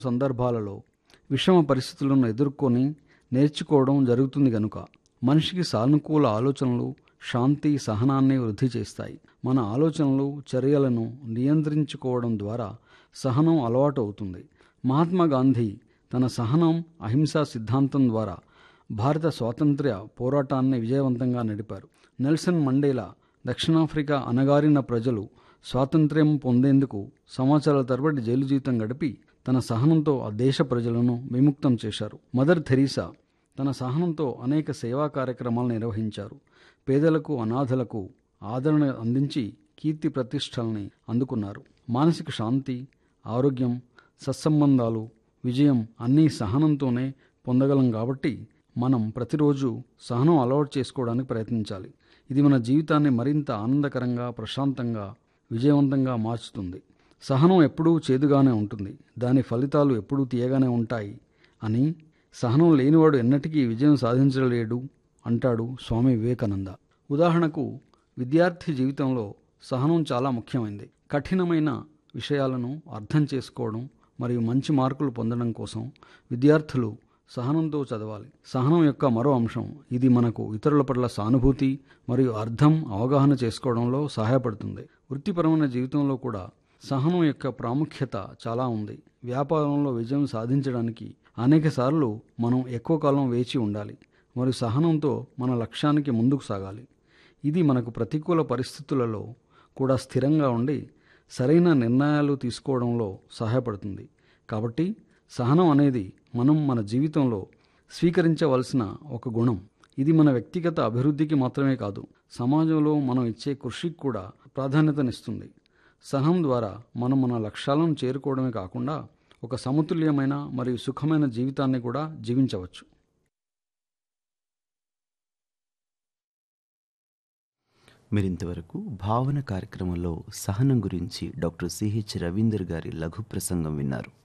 సందర్భాలలో విషమ పరిస్థితులను ఎదుర్కొని నేర్చుకోవడం జరుగుతుంది గనుక మనిషికి సానుకూల ఆలోచనలు శాంతి సహనాన్ని వృద్ధి చేస్తాయి మన ఆలోచనలు చర్యలను నియంత్రించుకోవడం ద్వారా సహనం అలవాటు అవుతుంది మహాత్మా గాంధీ తన సహనం అహింసా సిద్ధాంతం ద్వారా భారత స్వాతంత్ర్య పోరాటాన్ని విజయవంతంగా నడిపారు నెల్సన్ మండేలా దక్షిణాఫ్రికా అణగారిన ప్రజలు స్వాతంత్ర్యం పొందేందుకు సంవత్సరాల తరబడి జైలు జీవితం గడిపి తన సహనంతో ఆ దేశ ప్రజలను విముక్తం చేశారు మదర్ థెరీసా తన సహనంతో అనేక సేవా కార్యక్రమాలు నిర్వహించారు పేదలకు అనాథలకు ఆదరణ అందించి కీర్తి ప్రతిష్టల్ని అందుకున్నారు మానసిక శాంతి ఆరోగ్యం సత్సంబంధాలు విజయం అన్నీ సహనంతోనే పొందగలం కాబట్టి మనం ప్రతిరోజు సహనం అలవాటు చేసుకోవడానికి ప్రయత్నించాలి ఇది మన జీవితాన్ని మరింత ఆనందకరంగా ప్రశాంతంగా విజయవంతంగా మార్చుతుంది సహనం ఎప్పుడూ చేదుగానే ఉంటుంది దాని ఫలితాలు ఎప్పుడూ తీయగానే ఉంటాయి అని సహనం లేనివాడు ఎన్నటికీ విజయం సాధించలేడు అంటాడు స్వామి వివేకానంద ఉదాహరణకు విద్యార్థి జీవితంలో సహనం చాలా ముఖ్యమైనది కఠినమైన విషయాలను అర్థం చేసుకోవడం మరియు మంచి మార్కులు పొందడం కోసం విద్యార్థులు సహనంతో చదవాలి సహనం యొక్క మరో అంశం ఇది మనకు ఇతరుల పట్ల సానుభూతి మరియు అర్థం అవగాహన చేసుకోవడంలో సహాయపడుతుంది వృత్తిపరమైన జీవితంలో కూడా సహనం యొక్క ప్రాముఖ్యత చాలా ఉంది వ్యాపారంలో విజయం సాధించడానికి అనేక సార్లు మనం ఎక్కువ కాలం వేచి ఉండాలి మరియు సహనంతో మన లక్ష్యానికి ముందుకు సాగాలి ఇది మనకు ప్రతికూల పరిస్థితులలో కూడా స్థిరంగా ఉండి సరైన నిర్ణయాలు తీసుకోవడంలో సహాయపడుతుంది కాబట్టి సహనం అనేది మనం మన జీవితంలో స్వీకరించవలసిన ఒక గుణం ఇది మన వ్యక్తిగత అభివృద్ధికి మాత్రమే కాదు సమాజంలో మనం ఇచ్చే కృషికి కూడా ప్రాధాన్యతనిస్తుంది సహనం ద్వారా మనం మన లక్ష్యాలను చేరుకోవడమే కాకుండా ఒక సమతుల్యమైన మరియు సుఖమైన జీవితాన్ని కూడా జీవించవచ్చు మీరింతవరకు భావన కార్యక్రమంలో సహనం గురించి డాక్టర్ సిహెచ్ రవీందర్ గారి లఘు ప్రసంగం విన్నారు